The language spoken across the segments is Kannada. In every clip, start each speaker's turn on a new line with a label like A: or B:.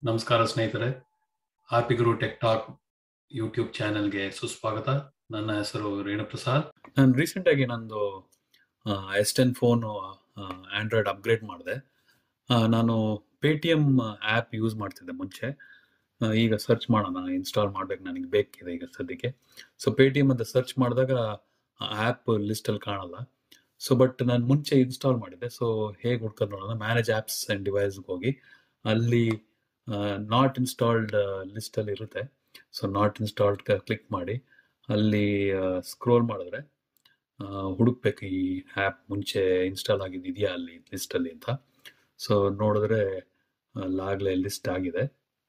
A: ನಮಸ್ಕಾರ ಸ್ನೇಹಿತರೆ happy Guru tech talk YouTube ಚಾನೆಲ್ಗೆ ಸುಸ್ವಾಗತ ನನ್ನ ಹೆಸರು ರೇಣುಪ್ರಸಾದ್
B: ನಾನು ರೀಸೆಂಟ್ ಆಗಿ ನಂದು S ten phone Android upgrade ಮಾಡಿದೆ ನಾನು Paytm app use ಮಾಡ್ತಿದ್ದೆ ಮುಂಚೆ ಆ, ಈಗ ಸರ್ಚ್ ಮಾಡೋಣ ಇನ್ಸ್ಟಾಲ್ ಮಾಡ್ಬೇಕು ನನಗೆ ಬೇಕಿದೆ ಈಗ ಸದ್ಯಕ್ಕೆ ಸೊ ಪೇ ಟಿ ಎಮ್ ಅಂತ ಸರ್ಚ್ ಮಾಡಿದಾಗ ಆ್ಯಪ್ ಲಿಸ್ಟಲ್ಲಿ ಕಾಣಲ್ಲ ಸೊ ಬಟ್ ನಾನು ಮುಂಚೆ ಇನ್ಸ್ಟಾಲ್ ಮಾಡಿದ್ದೆ ಸೊ ಹೇಗೆ ಹುಡ್ಕೊಂಡು ನೋಡೋಣ ಮ್ಯಾನೇಜ್ ಆ್ಯಪ್ಸ್ ಆ್ಯಂಡ್ ಡಿವೈಸ್ಗೆ ಹೋಗಿ ಅಲ್ಲಿ ನಾಟ್ ಇನ್ಸ್ಟಾಲ್ಡ್ ಲಿಸ್ಟಲ್ಲಿ ಇರುತ್ತೆ ಸೊ ನಾಟ್ ಇನ್ಸ್ಟಾಲ್ಡ್ ಕ್ಲಿಕ್ ಮಾಡಿ ಅಲ್ಲಿ ಸ್ಕ್ರೋಲ್ ಮಾಡಿದ್ರೆ ಆ, ಹುಡುಕ್ಬೇಕು ಈ ಆ್ಯಪ್ ಮುಂಚೆ ಇನ್ಸ್ಟಾಲ್ ಆಗಿದ್ದು ಇದೆಯಾ ಅಲ್ಲಿ ಲಿಸ್ಟಲ್ಲಿ ಅಂತ ಸೊ ನೋಡಿದ್ರೆ ಅಲ್ಲಾಗಲೇ ಲಿಸ್ಟ್ ಆಗಿದೆ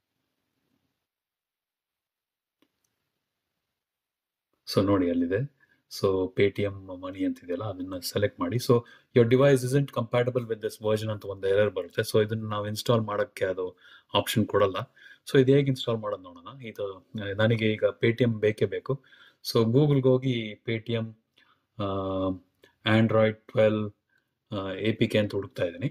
B: ಸೊ ನೋಡಿ ಅಲ್ಲಿದೆ so Paytm money ಅಂತಿದೆಯಲ್ಲ ಅದನ್ನ ಸೆಲೆಕ್ಟ್ ಮಾಡಿ so your device isn't compatible with this version ಅಂತ ಒಂದು ಎರರ್ ಬರುತ್ತೆ ಸೊ ಇದನ್ನ ನಾವು ಇನ್ಸ್ಟಾಲ್ ಮಾಡೋಕ್ಕೆ ಅದು ಆಪ್ಷನ್ ಕೊಡಲ್ಲ ಸೊ ಇದು ಹೇಗೆ ಇನ್ಸ್ಟಾಲ್ ಮಾಡೋದು ನೋಡೋಣ ಇದು ಆ, ನನಗೆ ಈಗ ಪೇ ಟಿ ಎಮ್ ಬೇಕೇ ಬೇಕು ಸೊ ಗೂಗಲ್ಗೆ ಹೋಗಿ Paytm Android twelve A P K ಅಂತ ಹುಡುಕ್ತಾ ಇದ್ದೀನಿ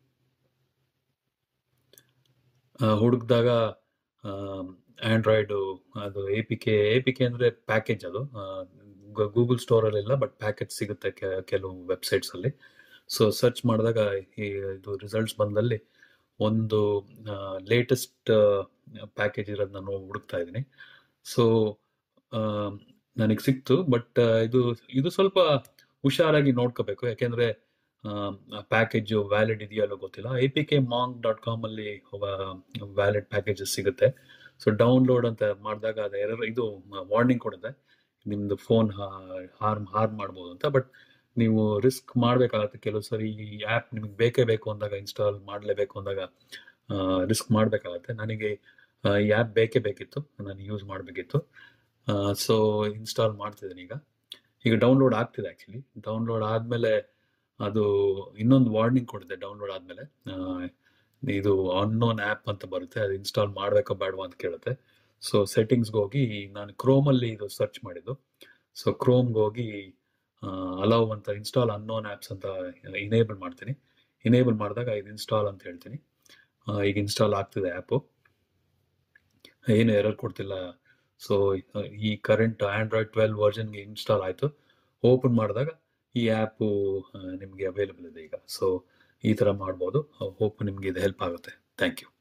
B: ಹುಡುಕಿದಾಗ ಆಂಡ್ರಾಯ್ಡು ಅದು A P K A P K ಅಂದರೆ ಪ್ಯಾಕೇಜ್ ಅದು ಗೂಗಲ್ ಸ್ಟೋರಲ್ಲಿಲ್ಲ ಬಟ್ ಪ್ಯಾಕೇಜ್ ಸಿಗುತ್ತೆ ಕೆ- ಕೆಲವು ವೆಬ್ಸೈಟ್ಸಲ್ಲಿ ಸೊ ಸರ್ಚ್ ಮಾಡಿದಾಗ ಈ ಇದು ರಿಸಲ್ಟ್ಸ್ ಬಂದಲ್ಲಿ ಒಂದು ಲೇಟೆಸ್ಟ್ ಪ್ಯಾಕೇಜ್ ಇರೋದು ನಾನು ಹುಡುಕ್ತಾ ಇದ್ದೀನಿ ಸೊ ನನಗೆ ಸಿಕ್ತು ಬಟ್ ಇದು ಇದು ಸ್ವಲ್ಪ ಹುಷಾರಾಗಿ ನೋಡ್ಕೋಬೇಕು ಯಾಕೆಂದರೆ ಪ್ಯಾಕೇಜು ವ್ಯಾಲಿಡ್ ಇದೆಯೋ ಅಲ್ಲೋ ಗೊತ್ತಿಲ್ಲ ಎ ಪಿ ಕೆ ಮಾಂಗ್ ಡಾಟ್ ಕಾಮಲ್ಲಿ ವ್ಯಾಲಿಡ್ ಪ್ಯಾಕೇಜಸ್ ಸಿಗುತ್ತೆ ಸೊ ಡೌನ್ಲೋಡ್ ಅಂತ ಮಾಡಿದಾಗ ಅದು ಎರರ್ ಇದು ವಾರ್ನಿಂಗ್ ಕೊಡುತ್ತೆ ನಿಮ್ಮದು ಫೋನ್ ಹಾರ್ಮ್ ಹಾರ್ಮ್ ಮಾಡ್ಬೋದು ಅಂತ ಬಟ್ ನೀವು ರಿಸ್ಕ್ ಮಾಡಬೇಕಾಗತ್ತೆ ಕೆಲವು ಸರಿ ಈ ಆ್ಯಪ್ ನಿಮಗೆ ಬೇಕೇ ಬೇಕು ಅಂದಾಗ ಇನ್ಸ್ಟಾಲ್ ಮಾಡಲೇಬೇಕು ಅಂದಾಗ ರಿಸ್ಕ್ ಮಾಡಬೇಕಾಗತ್ತೆ ನನಗೆ ಆ, ಈ ಆ್ಯಪ್ ಬೇಕೇ ಬೇಕಿತ್ತು ನಾನು ಯೂಸ್ ಮಾಡಬೇಕಿತ್ತು ಸೊ ಇನ್ಸ್ಟಾಲ್ ಮಾಡ್ತಿದ್ದೀನಿ ಈಗ ಈಗ ಡೌನ್ಲೋಡ್ ಆಗ್ತಿದೆ ಆ್ಯಕ್ಚುಲಿ ಡೌನ್ಲೋಡ್ ಆದಮೇಲೆ ಅದು ಇನ್ನೊಂದು ವಾರ್ನಿಂಗ್ ಕೊಡುತ್ತೆ ಡೌನ್ಲೋಡ್ ಆದಮೇಲೆ ಇದು ಅನ್ನೋನ್ ಆ್ಯಪ್ ಅಂತ ಬರುತ್ತೆ ಅದು ಇನ್ಸ್ಟಾಲ್ ಮಾಡಬೇಕೋ ಬೇಡವಾ ಅಂತ ಕೇಳುತ್ತೆ ಸೊ ಸೆಟ್ಟಿಂಗ್ಸ್ಗೆ ಹೋಗಿ ನಾನು ಕ್ರೋಮಲ್ಲಿ ಇದು ಸರ್ಚ್ ಮಾಡಿದ್ದು ಸೊ ಕ್ರೋಮ್ಗೆ ಹೋಗಿ ಅಲೌ ಅಂತ ಇನ್ಸ್ಟಾಲ್ ಅನ್ನೋನ್ ಆ್ಯಪ್ಸ್ ಅಂತ ಇನೇಬಲ್ ಮಾಡ್ತೀನಿ ಇನೇಬಲ್ ಮಾಡಿದಾಗ ಇದು ಇನ್ಸ್ಟಾಲ್ ಅಂತ ಹೇಳ್ತೀನಿ ಆ, ಈಗ ಇನ್ಸ್ಟಾಲ್ ಆಗ್ತಿದೆ ಆ್ಯಪು ಏನು ಎರರ್ ಕೊಡ್ತಿಲ್ಲ ಸೊ ಈ ಕರೆಂಟ್ ಆಂಡ್ರಾಯ್ಡ್ ಟ್ವೆಲ್ ವರ್ಷನ್ಗೆ ಇನ್ಸ್ಟಾಲ್ ಆಯಿತು ಓಪನ್ ಮಾಡಿದಾಗ ಈ ಆ್ಯಪು ನಿಮಗೆ ಅವೈಲೇಬಲ್ ಇದೆ ಈಗ ಸೊ ಈ ಥರ ಮಾಡ್ಬೋದು ಹೋಪ್ ನಿಮಗೆ ಇದು ಹೆಲ್ಪ್ ಆಗುತ್ತೆ ಥ್ಯಾಂಕ್ ಯು